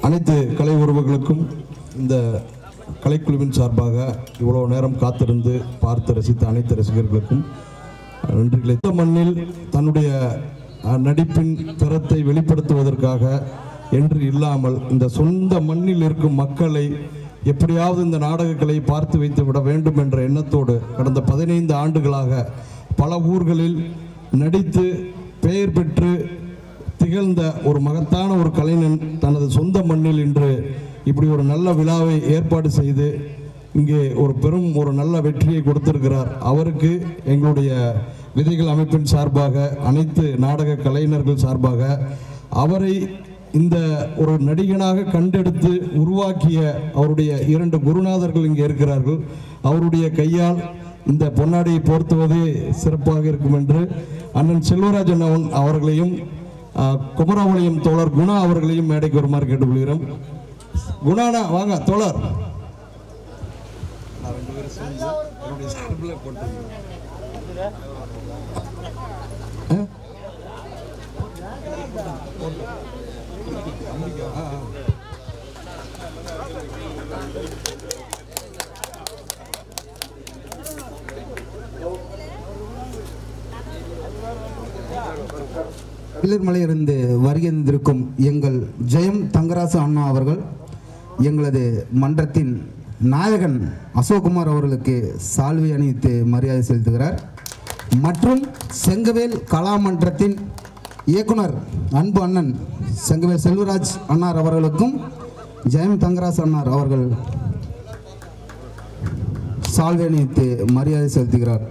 அனைத்து கலை உறவுகளுக்கும் இந்த கலைக்குழுவின் சார்பாக இவ்வளோ நேரம் காத்திருந்து பார்த்து ரசித்த அனைத்து ரசிகர்களுக்கும் நன்றிகளை இந்த மண்ணில் தன்னுடைய அஹ், நடிப்பின் திறத்தை வெளிப்படுத்துவதற்காக என்று இல்லாமல் இந்த சொந்த மண்ணில் இருக்கும் மக்களை எப்படியாவது இந்த நாடகங்களை பார்த்து வைத்து விட வேண்டும் என்ற எண்ணத்தோடு கடந்த பதினைந்து ஆண்டுகளாக பல ஊர்களில் நடித்து பெயர் பெற்று திகழ்ந்த ஒரு மகத்தான ஒரு கலைஞன் தனது சொந்த மண்ணில் இன்று இப்படி ஒரு நல்ல விழாவை ஏற்பாடு செய்து இங்கே ஒரு பெரும் ஒரு நல்ல வெற்றியை கொடுத்திருக்கிறார் அவருக்கு எங்களுடைய விதைகள் அமைப்பின் சார்பாக அனைத்து நாடக கலைஞர்கள் சார்பாக அவரை இந்த ஒரு நடிகனாக கண்டெடுத்து உருவாக்கிய அவருடைய இரண்டு குருநாதர்கள் இங்கே இருக்கிறார்கள் அவருடைய கையால் இந்த பொன்னாடியை போர்த்துவது சிறப்பாக இருக்கும் என்று அண்ணன் செல்வராஜன் அவன் அவர்களையும் ஆஹ், குமரபாளையம் தோழர் குணா அவர்களையும் மேடைக்கு வருமாறு கேட்டுக்கொள்கிறோம் குணானா வாங்க தோழர் பில்லர்மலையிலிருந்து வருகின்றிருக்கும் எங்கள் ஜெயம் தங்கராசு அண்ணா அவர்கள் எங்களது மன்றத்தின் நாயகன் அசோக்குமார் அவர்களுக்கு சால்வை அணிவித்து மரியாதை செலுத்துகிறார் மற்றும் செங்கவேல் கலாமன்றத்தின் இயக்குனர் அன்பு அண்ணன் செங்கவேல் செல்வராஜ் அண்ணார் அவர்களுக்கும் ஜெயம் தங்கராசு அண்ணார் அவர்கள் சால்வை அணிவித்து மரியாதை செலுத்துகிறார்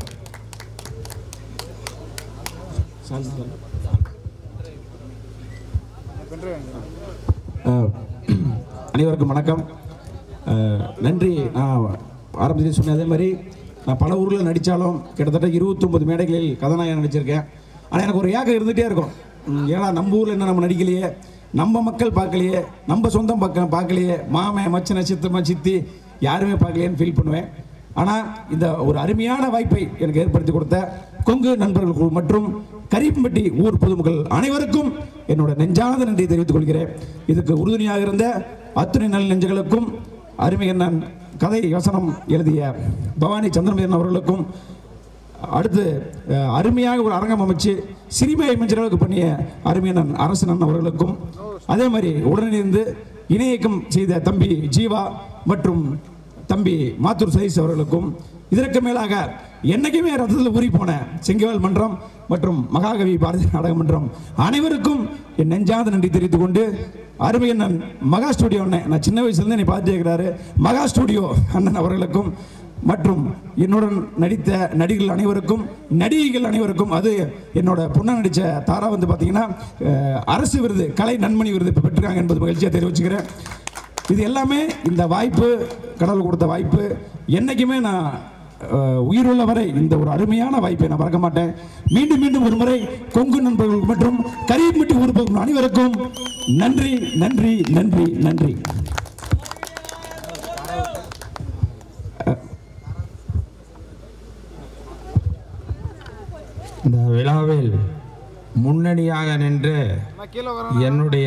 அஹ், அனைவருக்கும் வணக்கம் அஹ், நன்றி நான் ஆரம்பத்திலே சொன்னேன் அதே மாதிரி நான் பல ஊரில் நடித்தாலும் கிட்டத்தட்ட இருபத்தொம்பது மேடைகளில் கதாநாயகன் நடிச்சிருக்கேன் ஆனால் எனக்கு ஒரு ஏக்கம் இருந்துகிட்டே இருக்கும் ம், ஏன்னா நம்ம ஊரில் என்ன நம்ம நடிக்கலையே நம்ம மக்கள் பார்க்கலையே நம்ம சொந்தம் பக்கம் பார்க்கலையே மாமன் மச்சனை சித்தம்மா சித்தி யாருமே பார்க்கலையேன்னு ஃபீல் பண்ணுவேன் ஆனால் இந்த ஒரு அருமையான வாய்ப்பை எனக்கு ஏற்படுத்தி கொடுத்த கொங்கு நண்பர்கள் குழு மற்றும் கரிப்பம்பட்டி ஊர் பொதுமக்கள் அனைவருக்கும் என்னோட நெஞ்சார்ந்த நன்றியை தெரிவித்துக் கொள்கிறேன் இதுக்கு உறுதுணையாக இருந்த அத்துணை நல் நெஞ்சங்களுக்கும் அருமை நான் கதை வசனம் எழுதிய பவானி சந்திரமேதன் அவர்களுக்கும் அடுத்து அஹ், அருமையாக ஒரு அரங்கம் அமைச்சு சிறுமை அமைச்சர் அளவுக்கு பண்ணிய அருமையண்ணன் அரசனன் அவர்களுக்கும் அதே மாதிரி உடனிருந்து இணையக்கம் செய்த தம்பி ஜீவா மற்றும் தம்பி மாத்தூர் சதீஷ் அவர்களுக்கும் இதற்கு மேலாக என்னைக்குமே ரத்தத்தில் ஊறி போன செங்கவேல் மன்றம் மற்றும் மகாகவி பாரதி நாடக மன்றம் அனைவருக்கும் என் நெஞ்சாத நன்றி தெரிவித்துக் கொண்டு அருமை அண்ணன் மகா ஸ்டுடியோ அண்ணன் நான் சின்ன வயசுலேருந்து என்னை பார்த்துட்டே இருக்கிறாரு மகா ஸ்டுடியோ அண்ணன் அவர்களுக்கும் மற்றும் என்னுடன் நடித்த நடிகர்கள் அனைவருக்கும் நடிகைகள் அனைவருக்கும் அது என்னோட பொண்ணா நடித்த தாரா வந்து பார்த்தீங்கன்னா அஹ், அரசு விருது கலை நன்மணி விருது இப்போ பெற்றிருக்காங்க என்பது மகிழ்ச்சியாக தெரிவிச்சுக்கிறேன் இது எல்லாமே இந்த வாய்ப்பு கடவுள் கொடுத்த வாய்ப்பு என்றைக்குமே நான் அஹ், உயிருள்ள வரை இந்த ஒரு அருமையான வாய்ப்பை நான் மறக்க மாட்டேன் மீண்டும் மீண்டும் ஒரு முறை கொங்கு நண்பர்கள் மற்றும் கரியம்பட்டி ஊர் பக்கம் அனைவருக்கும் நன்றி நன்றி நன்றி நன்றி இந்த விழாவில் முன்னணியாக நின்று என்னுடைய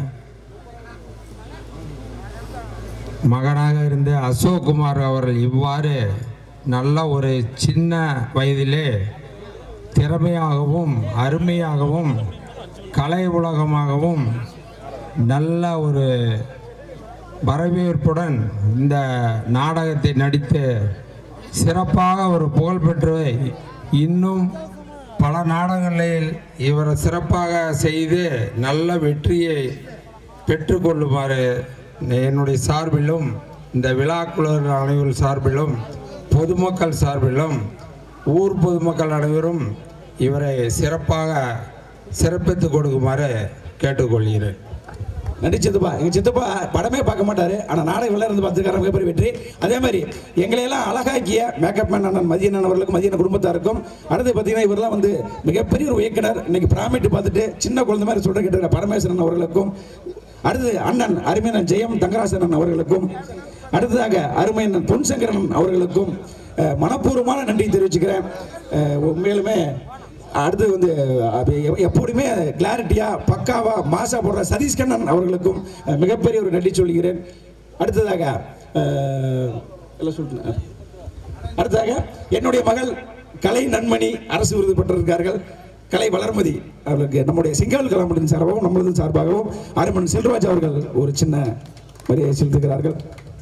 மகனாக இருந்த அசோக்குமார் அவர்கள் இவ்வாறு நல்ல ஒரு சின்ன வயதிலே திறமையாகவும் அருமையாகவும் கலை உலகமாகவும் நல்ல ஒரு வரவேற்புடன் இந்த நாடகத்தை நடித்து சிறப்பாக ஒரு புகழ்பெற்று இன்னும் பல நாடகங்களில் இவர் சிறப்பாக செய்து நல்ல வெற்றியை பெற்றுக்கொள்ளுமாறு என்னுடைய சார்பிலும் இந்த விழாக்குழு அனைவரும் சார்பிலும் பொதுமக்கள் சார்பிலும் ஊர் பொதுமக்கள் அனைவரும் இவரை சிறப்பாக சிறப்பித்து கொடுக்குமாறு கேட்டுக்கொள்கிறேன் நன்றி சித்தப்பா எங்க சித்தப்பா படமே பார்க்க மாட்டாரு ஆனா நாடகம் எல்லாம் இருந்து பார்த்துருக்காரு மிகப்பெரிய வெற்றி அதே மாதிரி எங்களையெல்லாம் அழகாக்கிய மேக்கப் மேன் அண்ணன் மதியன் அவர்களுக்கும் மதியன் குடும்பத்தாருக்கும் அடுத்து பார்த்தீங்கன்னா இவரெல்லாம் வந்து மிகப்பெரிய ஒரு இயக்குனர் இன்னைக்கு பிராமிட் பார்த்துட்டு சின்ன குழந்தை மாதிரி சொல்ற கேட்டிருக்க பரமேஸ்வரன் அவர்களுக்கும் அடுத்து அண்ணன் அருமையண்ணன் ஜெயம் தங்கராசனன் அவர்களுக்கும் அடுத்ததாக அருமையண்ணன் பொன்சங்கரன் அவர்களுக்கும் அஹ், மனப்பூர்வமான நன்றி தெரிவிச்சுக்கிறேன் அஹ், உண்மையிலுமே அடுத்து வந்து அது எ- எப்போதுமே கிளாரிட்டியாக பக்காவாக மாசா போடுற சதீஷ் கண்ணன் அவர்களுக்கும் அஹ், மிகப்பெரிய ஒரு நன்றி சொல்கிறேன் அடுத்ததாக அஹ், எல்லாம் சொல்லிட்டேன் அடுத்ததாக என்னுடைய மகள் கலை நன்மணி அரசு விருது பெற்றிருக்கார்கள் கலை வளர்மதி அவர்களுக்கு நம்முடைய சிங்கவல் கலாமட்டின் சார்பாகவும் நம்மளது சார்பாகவும் அருமன் செல்வராஜ் அவர்கள் ஒரு சின்ன மரியாதை செலுத்துகிறார்கள்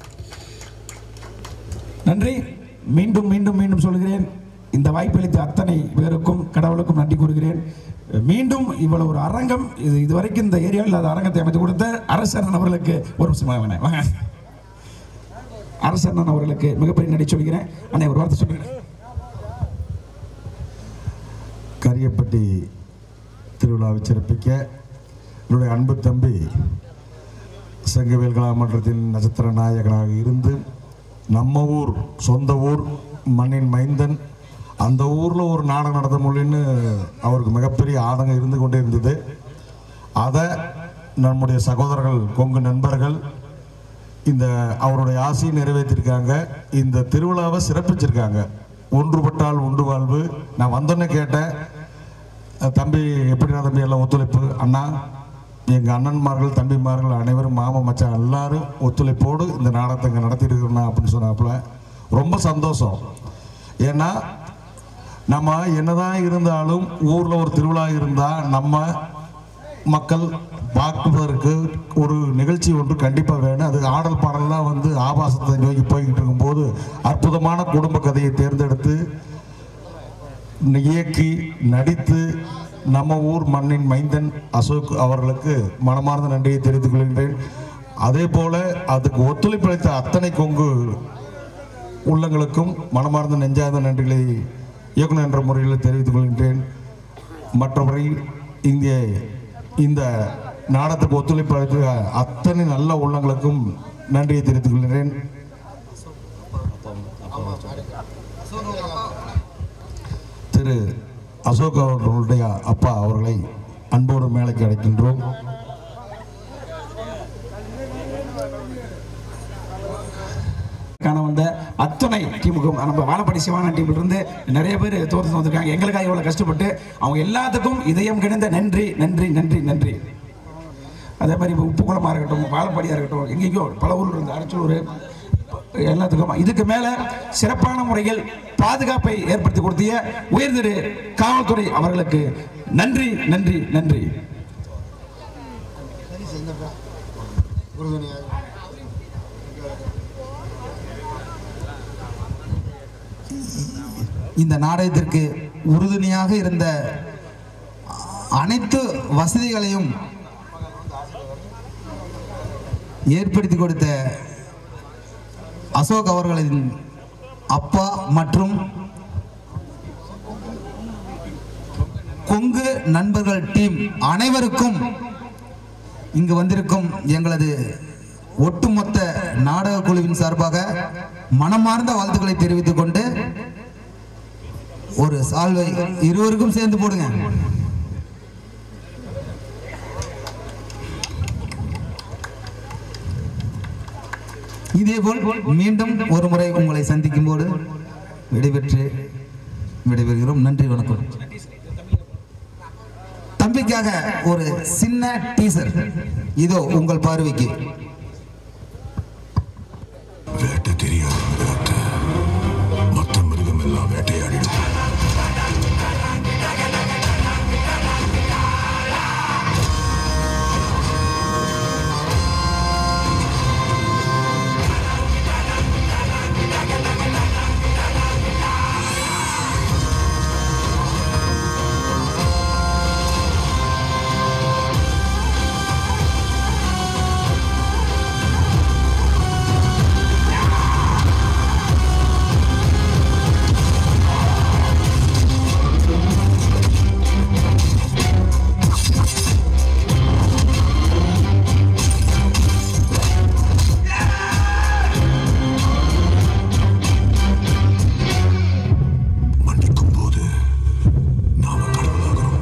நன்றி மீண்டும் மீண்டும் மீண்டும் சொல்கிறேன் இந்த வாய்ப்பளித்த அத்தனை பேருக்கும் கடவுளுக்கும் நன்றி கூறுகிறேன் மீண்டும் இவ்வளவு ஒரு அரங்கம் இது இதுவரைக்கும் இந்த ஏரியாவில் இல்லாத அரங்கத்தை அமைத்து கொடுத்த அரசன் அவர்களுக்கு ஒரு நிமிஷம் வாங்க வாங்க அரசன் அவர்களுக்கு மிகப்பெரிய நன்றி சொல்கிறேன் அண்ணே ஒரு வார்த்தை சொல்கிறேன் கரியப்பட்டி திருவிழாவை சிறப்பிக்க என்னுடைய அன்பு தம்பி செங்கவேல் கலாமன்றத்தின் நட்சத்திர நாயகனாக இருந்து நம்ம ஊர் சொந்த ஊர் மண்ணின் மைந்தன் அந்த ஊரில் ஒரு நாடகம் நடத்த முடியும்னு அவருக்கு மிகப்பெரிய ஆதங்கம் இருந்து கொண்டே இருந்தது அதை நம்முடைய சகோதரர்கள் கொங்கு நண்பர்கள் இந்த அவருடைய ஆசையை நிறைவேற்றிருக்காங்க இந்த திருவிழாவை சிறப்பிச்சிருக்காங்க ஒன்றுபட்டால் உண்டு வாழ்வு நான் வந்தோன்னே கேட்டேன் அஹ் தம்பி எப்படிண்ணா தம்பி எல்லாம் ஒத்துழைப்பு அண்ணா எங்கள் அண்ணன்மார்கள் தம்பிமார்கள் அனைவரும் மாமா மச்சான் எல்லாரும் ஒத்துழைப்போடு இந்த நாடகத்தை இங்கே நடத்திட்டு இருக்கிறோம் அப்படின்னு சொன்னாப்புல ரொம்ப சந்தோஷம் ஏன்னா நம்ம என்னதான் இருந்தாலும் ஊரில் ஒரு திருவிழா இருந்தால் நம்ம மக்கள் பார்ப்பதற்கு ஒரு நிகழ்ச்சி ஒன்று கண்டிப்பாக வேணும் அது ஆடல் பாடல்லாம் வந்து ஆபாசத்தை நோக்கி போய்கிட்டு இருக்கும்போது அற்புதமான குடும்ப கதையை தேர்ந்தெடுத்து இயக்கி நடித்து நம்ம ஊர் மண்ணின் மைந்தன் அசோக் அவர்களுக்கு மனமார்ந்த நன்றியை தெரிவித்துக் கொள்கின்றேன் அதே போல அதுக்கு ஒத்துழைப்பளித்த அத்தனை கொங்கு உள்ளங்களுக்கும் மனமார்ந்த நெஞ்சார்ந்த நன்றிகளை இயக்குனர் என்ற முறையில் தெரிவித்துக் கொள்கின்றேன் மற்றபடி இங்கே இந்த நாடகத்துக்கு ஒத்துழைப்பு அளித்த அத்தனை நல்ல உள்ளங்களுக்கும் நன்றியை தெரிவித்துக் கொள்கிறேன் திரு அசோக் அவர்களுடைய அப்பா அவர்களை அன்போடு மேலைக்கு அழைக்கின்றோம் காண வந்த அத்தனை டீமுக்கும் நம்ம வாழப்படி சிவானா டீம்ல இருந்து நிறைய பேர் தோற்று வந்திருக்காங்க எங்களுக்காக இவ்வளவு கஷ்டப்பட்டு அவங்க எல்லாத்துக்கும் இதயம் கிடந்த நன்றி நன்றி நன்றி நன்றி அதே மாதிரி இப்போ உப்புக்குளமாக இருக்கட்டும் வாழப்பாடியாக இருக்கட்டும் எங்கேயோ பல ஊரில் இருந்து அரைச்சூர் எல்லாத்துக்கும் இதுக்கு மேலே சிறப்பான முறையில் பாதுகாப்பை ஏற்படுத்தி கொடுத்திய உயர்திரு காவல்துறை அவர்களுக்கு நன்றி நன்றி நன்றி இந்த நாடகத்திற்கு உறுதுணையாக இருந்த அனைத்து வசதிகளையும் ஏற்படுத்தி கொடுத்த அசோக் அவர்களின் அப்பா மற்றும் கொங்கு நண்பர்கள் டீம் அனைவருக்கும் இங்கு வந்திருக்கும் எங்களது ஒட்டுமொத்த நாடக குழுவின் சார்பாக மனமார்ந்த வாழ்த்துக்களை தெரிவித்துக் கொண்டு ஒரு சால்வை இருவருக்கும் சேர்ந்து போடுங்க இதேபோல் மீண்டும் ஒரு முறை உங்களை சந்திக்கும் போது விடைபெற்று விடைபெறுகிறோம் நன்றி வணக்கம் தம்பிக்காக ஒரு சின்ன டீசர் இதோ உங்கள் பார்வைக்கு வேட்டை தெரியாத மிருகத்தை மற்ற மிருகம் எல்லாம் வேட்டையாடிடும் மன்னிக்கும் போது நாம கடவுளாகிறோம்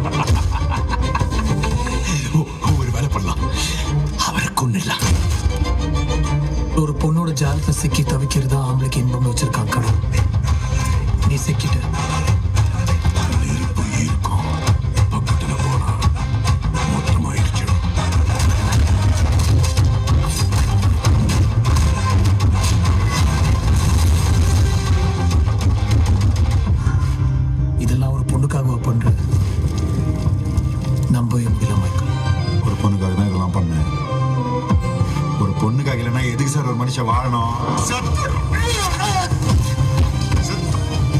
ஒரு வேலை பண்ணலாம் அவருக்கு ஒண்ணு இல்ல ஒரு பொண்ணோட ஜாலத்தை சிக்கி தவிக்கிறது ஆம்பளைக்கு இன்பம் வச்சிருக்கான் கடவுள் நீ சிக்கிட்ட நெருப்பு பொண்ணுக்காக இல்லைன்னா எதுக்கு சார் ஒரு மனுஷன் வாழணும் சத்து- சத்து-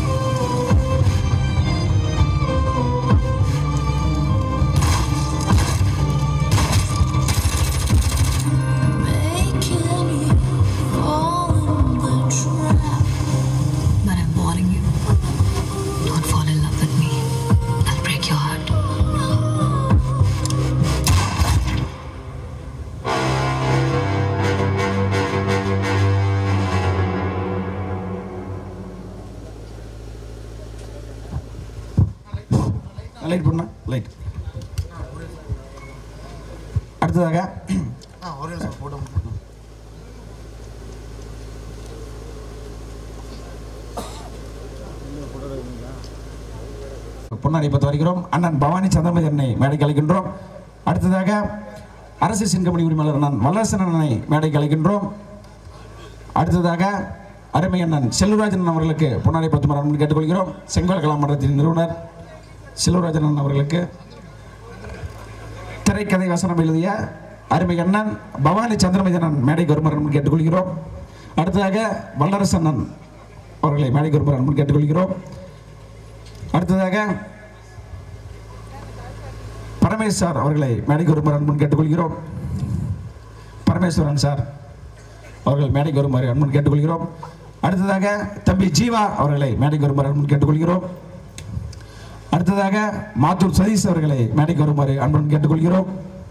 Making you fall in the trap. But I'm warning you. Don't fall in love with me. I'll break your heart. Light பண்ணா லைட் அடுத்ததாக பொன்னாடி பத்து வருகிறோம் அண்ணன் பவானி சந்திரமதி அண்ணனை மேடைக்கு அழைக்கின்றோம் அடுத்ததாக அரசு சிங்கமணி உரிமையாளர் அண்ணன் வல்லரசன் அண்ணனை மேடைக்கு அழைக்கின்றோம் அடுத்ததாக அருமை அண்ணன் செல்வராஜன் அவர்களுக்கு பொன்னாடி பத்து மரம் கேட்டுக்கொள்கிறோம் செங்கோல் கலாம் மன்றத்தின் நிறுவனர் செல்வராஜன் அண்ணன் அவர்களுக்கு திரைக்கதை வசனம் எழுதிய அருமை அண்ணன் பவானி சந்திரமதி அண்ணன் மேடைக்கு வருமாறு கேட்டுக்கொள்கிறோம் அடுத்ததாக வல்லரசு அண்ணன் அவர்களை மேடைக்கு வருமாறு கேட்டுக்கொள்கிறோம் அடுத்ததாக பரமேஸ்வர் அவர்களை மேடைக்கு வருமாறு அன்புடன் கேட்டுக்கொள்கிறோம் பரமேஸ்வரன் சார் அவர்கள் மேடைக்கு வருமாறு அன்புடன் கேட்டுக்கொள்கிறோம் அடுத்ததாக தம்பி ஜீவா அவர்களை மேடைக்கு வருமாறு அன்புடன் கேட்டுக்கொள்கிறோம் அடுத்ததாக மாத்தூர் சதீஷ் அவர்களை மேடைக்கு வருமாறு அன்புடன் கேட்டுக்கொள்கிறோம்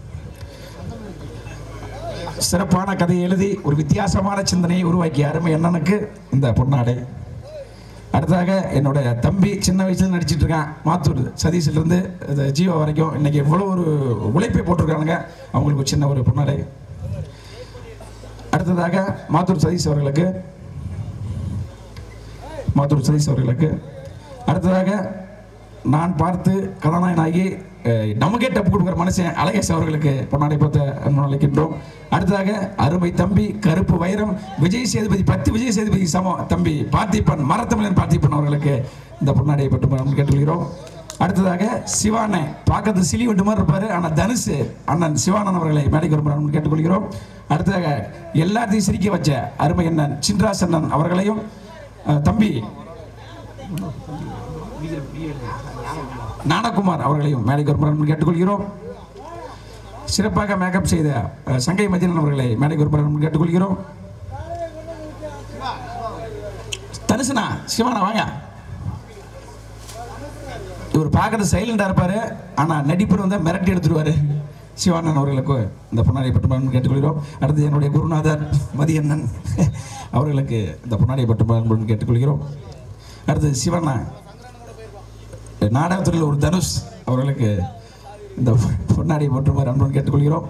சிறப்பான கதையை எழுதி ஒரு வித்தியாசமான சிந்தனையை உருவாக்கிய அருமை அண்ணனுக்கு இந்த பொன்னாடை அடுத்ததாக என்னோட தம்பி சின்ன வயசுல நடிச்சிட்டு இருக்கான் மாத்தூர் சதீஷ்ல இருந்து இது ஜீவா வரைக்கும் இன்னைக்கு இவ்வளோ ஒரு உழைப்பை போட்டிருக்கானுங்க அவங்களுக்கு ஒரு சின்ன ஒரு பொன்னாடை அடுத்ததாக மாத்தூர் சதீஷ் அவர்களுக்கு மாத்தூர் சதீஷ் அவர்களுக்கு அடுத்ததாக நான் பார்த்து கதாநாயகனாகி அஹ், நமக்கே டப்பு கொடுக்குற மனுஷன் அழகேஷ் அவர்களுக்கு பொன்னாடை பார்த்து அன்புடன் அழைக்கின்றோம் அடுத்ததாக அருமை தம்பி கருப்பு வைரம் விஜய் சேதுபதி பத்து விஜய் சேதுபதி சமம் தம்பி பார்த்திபன் மரத்தமிழன் பார்த்திபன் அவர்களுக்கு இந்த பொன்னாடையை பட்டு நம்ம கேட்டுக்கொள்கிறோம் அடுத்ததாக சிவானை பார்க்கறது சிலி விட்டு மாதிரி இருப்பாரு ஆனால் தனுஷ் அண்ணன் சிவானன் அவர்களை மேடைக்கு வருமாறு கேட்டுக்கொள்கிறோம் அடுத்ததாக எல்லாத்தையும் சிரிக்க வச்ச அருமை அண்ணன் சின்ராஸ் அண்ணன் அவர்களையும் அஹ், தம்பி ஞானகுமார் அவர்களையும் மேடைக்கு வருமாறு கேட்டுக்கொள்கிறோம் சிறப்பாக மேக்கப் செய்த அஹ், சங்கை மதியன் அவர்களை மேடைக்கு வருமாறு கேட்டுக்கொள்கிறோம் தனுசுனா சிவானா வாங்க இவர் பார்க்கறது சைலண்டாக இருப்பார் ஆனால் நடிப்பர் வந்து மிரட்டி எடுத்துருவார் சிவானன் அவர்களுக்கு இந்த பொன்னாடை பட்டு கேட்டுக்கொள்கிறோம் அடுத்து என்னுடைய குருநாதர் மதியண்ணன் அவர்களுக்கு இந்த பொன்னாடை பட்டு கேட்டுக்கொள்கிறோம் அடுத்து சிவண்ணா நாடகத்துறையில் ஒரு தனுஷ் அவர்களுக்கு இந்த பொன்னாடை போட்டுமாறு அன்புடன் கேட்டுக்கொள்கிறோம்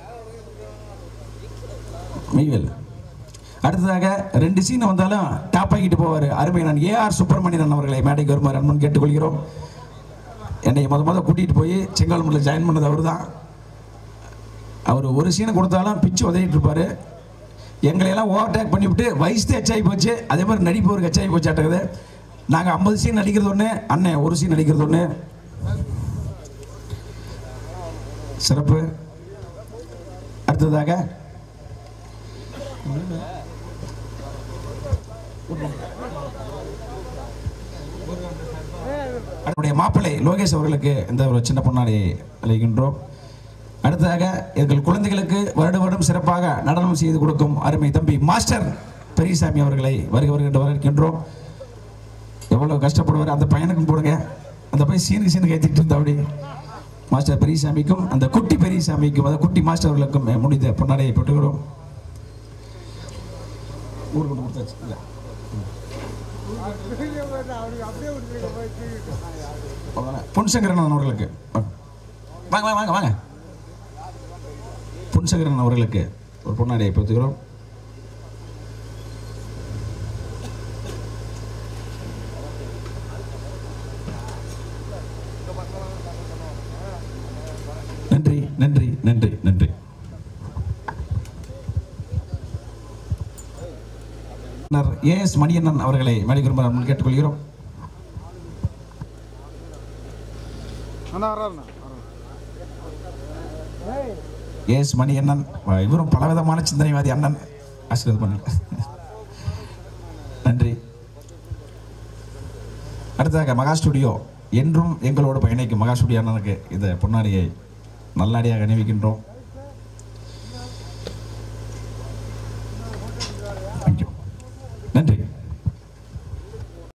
மெய்வேல் அடுத்ததாக ரெண்டு சீன் வந்தாலும் டாப் ஆகிட்டு போவார் அருமை நான் ஏஆர் சுப்பிரமணியன் அவர்களை மேடைக்கு வருமாறு அன்புடன் கேட்டுக்கொள்கிறோம் என்னை முத முத கூட்டிகிட்டு போய் செங்கால்மூரில் ஜாயின் பண்ணது அவர் தான் அவர் ஒரு சீனை கொடுத்தாலும் பிச்சு உதவிட்டு இருப்பார் எங்களையெல்லாம் ஓவர்டேக் பண்ணிவிட்டு வயசு எச்சாகி போச்சு அதே மாதிரி நடிப்பு ஒரு எச்சாகி போச்சு ஆட்டக்குது நாங்கள் ஐம்பது சீன் நடிக்கிறது ஒன்று அண்ணன் ஒரு சீன் நடிக்கிறது ஒன்று சிறப்பு அடுத்ததாக அவருடைய மாப்பிள்ளை லோகேஷ் அவர்களுக்கு இந்த ஒரு சின்ன பொன்னாடி அளிக்கின்றோம் அடுத்ததாக எங்கள் குழந்தைகளுக்கு வருட வருடம் சிறப்பாக நடனம் செய்து கொடுக்கும் அருமை தம்பி மாஸ்டர் பெரியசாமி அவர்களை வருக வருகின்ற வரவேற்கின்றோம் எவ்வளோ கஷ்டப்படுவார் அந்த பையனுக்கும் போடுங்க அந்த பையன் சீனுக்கு சீனுக்கு ஏற்றிட்டு இருந்தா அப்படி மாஸ்டர் பெரியசாமிக்கும் அந்த குட்டி பெரியசாமிக்கும் அதாவது குட்டி மாஸ்டர் அவர்களுக்கும் முடிந்த பொன்னாடையை பெற்றுக்கிறோம் ஊருக்கு கொண்டு கொடுத்தாச்சு இல்லை பொன்சங்கரன் அவர்களுக்கு வாங்க வாங்க வாங்க வாங்க பொன்சங்கரன் அவர்களுக்கு ஒரு பொன்னாடியை பெற்றுக்கிறோம் நன்றி நன்றி நன்றி நன்றி ஏஎஸ் மணியண்ணன் அவர்களை மேடைக்கு கேட்டுக்கொள்கிறோம் ஏஎஸ் மணி அண்ணன் அஹ், இவரும் பலவிதமான சிந்தனைவாதி அண்ணன் ஆசீர்வாதம் பண்ணுங்க நன்றி அடுத்ததாக மகா ஸ்டுடியோ என்றும் எங்களோடு பயணிக்கும் மகா ஸ்டுடியோ அண்ணனுக்கு இந்த பொன்னாடியை நல்லாடியாக அணிவிக்கின்றோம்